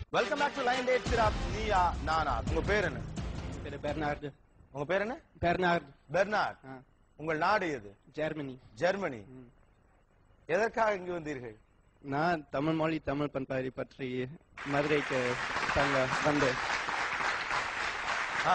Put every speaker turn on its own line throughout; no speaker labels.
Welcome back to லைன் டேட் சிராப் நீயா நானா உங்க பேர் என்ன
பேரு பெர்னார்டு
உங்க பேர் என்ன
பெர்னார்டு
பெர்னார்ட்
ஆ,
உங்கள் நாடு எது
ஜெர்மனி
ஜெர்மனி எதற்காக இங்கு வந்தீர்கள்
நான் தமிழ் மொழி தமிழ் பண்பாடு பற்றி மதுரைக்கு தங்க வந்தேன்
ஆ.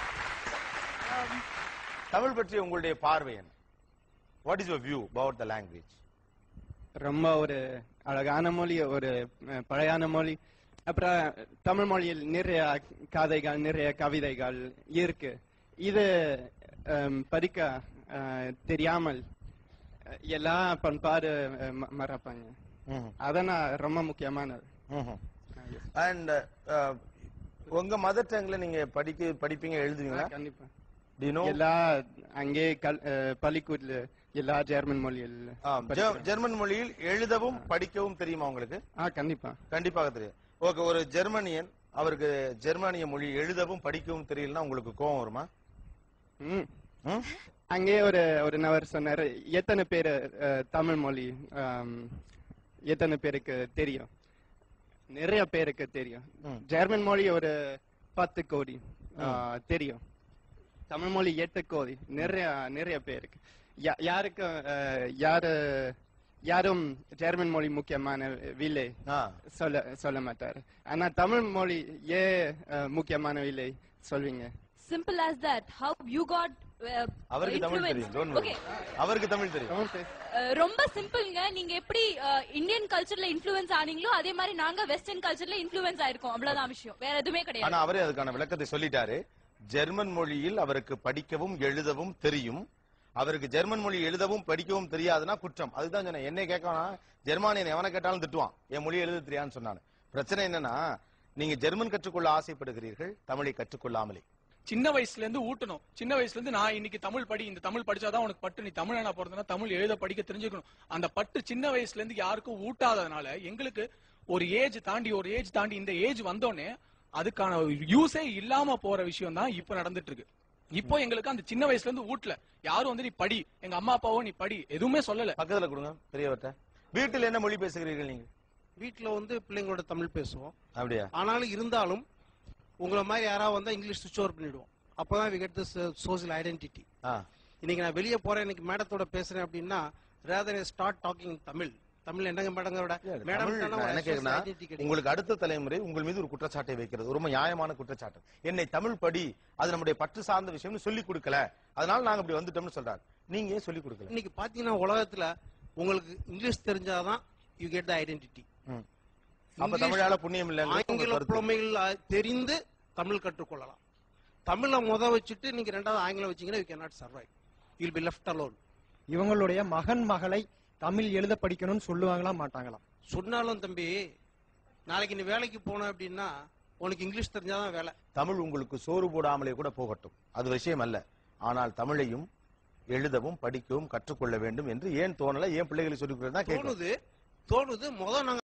தமிழ் பற்றி உங்களுடைய பார்வை என்ன what is your view about the language
ரொம்ப ஒரு அழகான மொழி ஒரு அஹ், பழையான மொழி அப்புறம் தமிழ் மொழியில் நிறைய கதைகள் நிறைய கவிதைகள் இருக்கு இது அம், படிக்க அஹ், தெரியாமல் அஹ், எல்லா பண்பாடு அஹ், ம- மறப்பாங்க அதனால் ரொம்ப முக்கியமானது
அண்ட் உங்க மதர் டங்ல நீங்க படிக்க படிப்பீங்க எழுதுவீங்களா
கண்டிப்பா
Do you know?
எல்லா அங்கே கல்- அஹ், பள்ளிக்கூடல எல்லா ஜெர்மன் மொழியில்
ஆ, ஜெ- ஜெர்மன் மொழியில் எழுதவும் படிக்கவும் தெரியுமா உங்களுக்கு
ஆ கண்டிப்பா
கண்டிப்பாக தெரியும் ஓகே ஒரு ஜெர்மனியன் அவருக்கு ஜெர்மானிய மொழி எழுதவும் படிக்கவும் தெரியலன்னா உங்களுக்கு கோவம் வருமா
ம்
ம்?
அங்கே ஒரு ஒரு நபர் சொன்னாரு எத்தனை பேர் தமிழ் மொழி ஆம், எத்தனை பேருக்கு தெரியும் நிறைய பேருக்கு தெரியும்
ம்.
ஜெர்மன் மொழி ஒரு பத்து கோடி ஆ, தெரியும் தமிழ் மொழி எட்டு கோடி நிறைய நிறைய பேருக்கு யா- யாருக்கு ஆ, யாரு யாரும் ஜெர்மன் மொழி முக்கியமான வில்லை
ஆ.
சொல்ல சொல்ல மாட்டாரு ஆனா தமிழ் மொழி ஏ ஆ, முக்கியமான வில்லை சொல்வீங்க
Simple as that. How you got uh,
அவருக்கு தமிழ் தெரியும்
influenced.
don't worry.
Okay.
அவருக்கு தமிழ் தெரியும்
தமிழ் பேச
Uh, ரொம்ப சிம்பிள்ங்க நீங்க எப்படி இந்தியன் கல்ச்சர்ல இன்ஃப்ளூயன்ஸ் ஆனீங்களோ அதே மாதிரி நாங்க வெஸ்டர்ன் கல்ச்சர்ல இன்ஃப்ளூயன்ஸ் ஆயிருக்கோம் அவ்வளவுதான் விஷயம் வேற எதுவுமே கிடையாது
ஆனா அவரே அதுக்கான விளக்கத்தை சொல்லிட்டாரு ஜெர்மன் மொழியில் அவருக்கு படிக்கவும் எழுதவும் தெரியும் அவருக்கு ஜெர்மன் மொழி எழுதவும் படிக்கவும் தெரியாதுன்னா குற்றம் அதுதான் சொன்னேன் என்னை கேட்கணும் ஜெர்மானியன் எவனை கேட்டாலும் திட்டுவான் என் மொழி எழுத தெரியான்னு சொன்னானு பிரச்சனை என்னன்னா நீங்க ஜெர்மன் கற்றுக்கொள்ள ஆசைப்படுகிறீர்கள் தமிழை கற்றுக்கொள்ளாமலே
சின்ன வயசுல இருந்து ஊட்டணும் சின்ன வயசுல இருந்து நான் இன்னைக்கு தமிழ் படி இந்த தமிழ் படிச்சாதான் உனக்கு பட்டு நீ தமிழனா பிறந்தனா தமிழ் எழுத படிக்க தெரிஞ்சுக்கணும் அந்த பட்டு சின்ன வயசுல இருந்து யாருக்கும் ஊட்டாததுனால எங்களுக்கு ஒரு ஏஜ் தாண்டி ஒரு ஏஜ் தாண்டி இந்த ஏஜ் வந்தோடனே அதுக்கான யூஸே இல்லாம போற விஷயம் தான் இப்ப நடந்துட்டு இருக்கு இப்போ எங்களுக்கு அந்த சின்ன வயசுல இருந்து ஊட்டல யாரும் வந்து நீ படி எங்க அம்மா அப்பாவோ நீ படி எதுவுமே சொல்லல
பக்கத்துல கொடுங்க பெரியவர்கிட்ட வீட்டில் என்ன மொழி பேசுகிறீர்கள் நீங்க
வீட்ல வந்து பிள்ளைங்களோட தமிழ் பேசுவோம்
அப்படியா
ஆனாலும் இருந்தாலும் உங்களை மாதிரி யாராவது வந்தா இங்கிலீஷ் சுவிச் ஓவர் பண்ணிடுவோம் அப்பதான் we get this social identity
ஆ.
இன்னைக்கு நான் வெளியே போறேன் இன்னைக்கு மேடத்தோட பேசுறேன் அப்படின்னா rather start talking Tamil Tamil என்னங்க மேடங்களோட
தமிழ் நான் என்ன கேக்குறேன்னா, உங்களுக்கு அடுத்த தலைமுறை உங்கள் மீது ஒரு குற்றச்சாட்டை வைக்கிறது ரொம்ப நியாயமான குற்றச்சாட்டு என்னை தமிழ் படி அது நம்முடைய பற்று சார்ந்த விஷயம்னு சொல்லி கொடுக்கல அதனால நாங்க இப்படி வந்துட்டோம்னு சொல்றாங்க நீங்க ஏன் சொல்லி கொடுக்கல
இன்னைக்கு பாத்தீங்கன்னா உலகத்துல உங்களுக்கு இங்கிலீஷ் தெரிஞ்சாதான் யூ கெட் த ஐடென்டிட்டி
ம். அப்ப தமிழால புண்ணியம் இல்லைங்கிறது உங்க
ஆங்கில
கருத்து.
புலமைகள் அ- தெரிந்து தமிழ் கற்றுக்கொள்ளலாம் தமிழ முத வச்சுட்டு நீங்க ரெண்டாவது ஆங்கிலம் வச்சீங்கன்னா you can not survive you'll be left alone
இவங்களுடைய மகன் மகளை தமிழ் எழுத படிக்கணும்னு சொல்லுவாங்களா மாட்டாங்களாம்
சொன்னாலும் தம்பி நாளைக்கு நீ வேலைக்கு போன அப்படின்னா உனக்கு இங்கிலீஷ் தெரிஞ்சாதான் வேலை
தமிழ் உங்களுக்கு சோறு போடாமலே கூட போகட்டும் அது விஷயம் அல்ல ஆனால் தமிழையும் எழுதவும் படிக்கவும் கற்றுக்கொள்ள வேண்டும் என்று ஏன் தோணல ஏன் பிள்ளைகளுக்கு சொல்லிக் கொடுக்கறதா கேட்கணும்
தோணுது தோணுது முத நாங்க